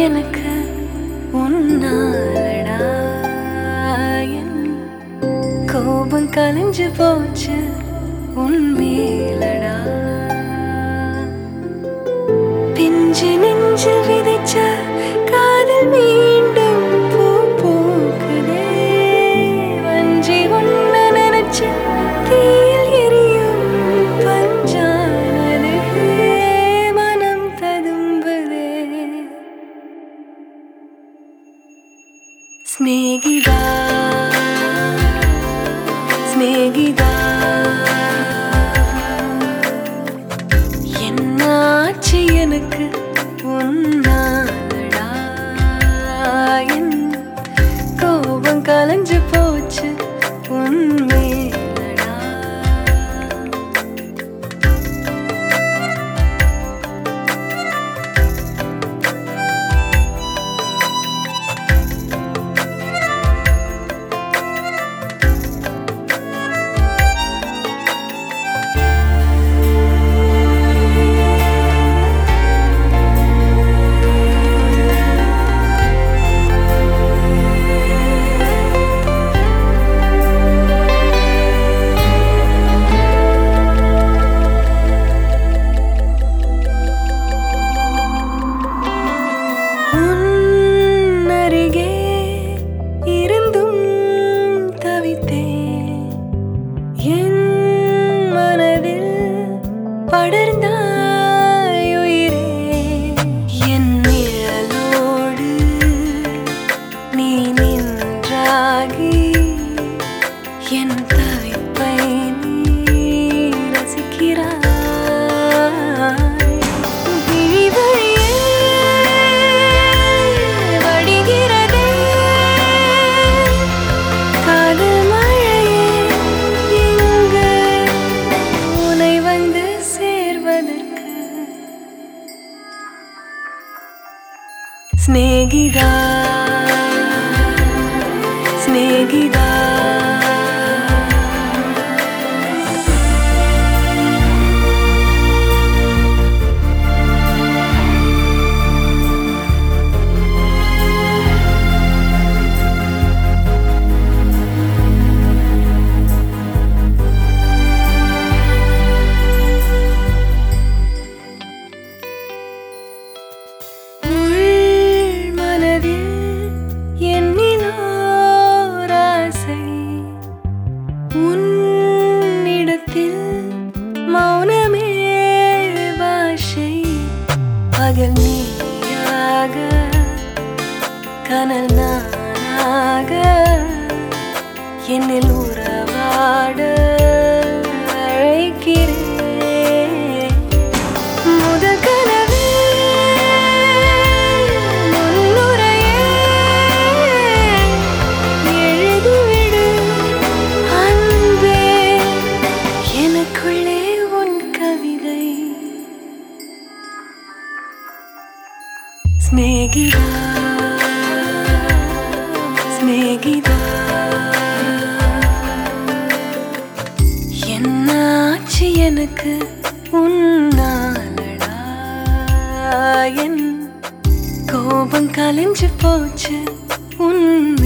எனக்கு உன்னாலடா என் கோபம் கலைஞ்சு போச்சு உன் மேலடா பிஞ்சு நெஞ்சில் விதைச்ச காதல் மீண்டும் பூ பூக்குதே வஞ்சி உன்ன நினைச்ச தீயில் எரியும் பஞ்சானதே மனம் ததும்புதே സ്നേഹിതാ സ്നേഹിതാ என்னாச்சு எனக்கு உன்னாலடா என் கோபம் கலைஞ்சு போச்சு உண்மையிலடா உன் அருகே இருந்தும் தவித்தேன் என் மனதில் படர்ந்தாய் உயிரே என் நிழலோடு நீ நின்றாகி என் தவிப்பை நீ ரசிக்கிறாய் விழி வழியே வடிகிறதே காதல் மழையே இங்கு உனை வந்து சேர்வதற்கு സ്നേഹിതാ സ്നേഹിതാ உள் மனதில் எண்ணினோர் ஆசை உன்னிடத்தில் மௌனமே பாஷை பகல் நீயாக கனல் நானாக என்னில் உறவாட அழைக்கிறேன் முதல் கனவே முன்னுரையே எழுதிவிடு அன்பே எனக்குள்ளே உன் கவிதை സ്നേഹിതാ സ്നേഹിതാ என்னாச்சு எனக்கு உன்னாலடா என் கோபம் கலைஞ்சு போச்சு உன்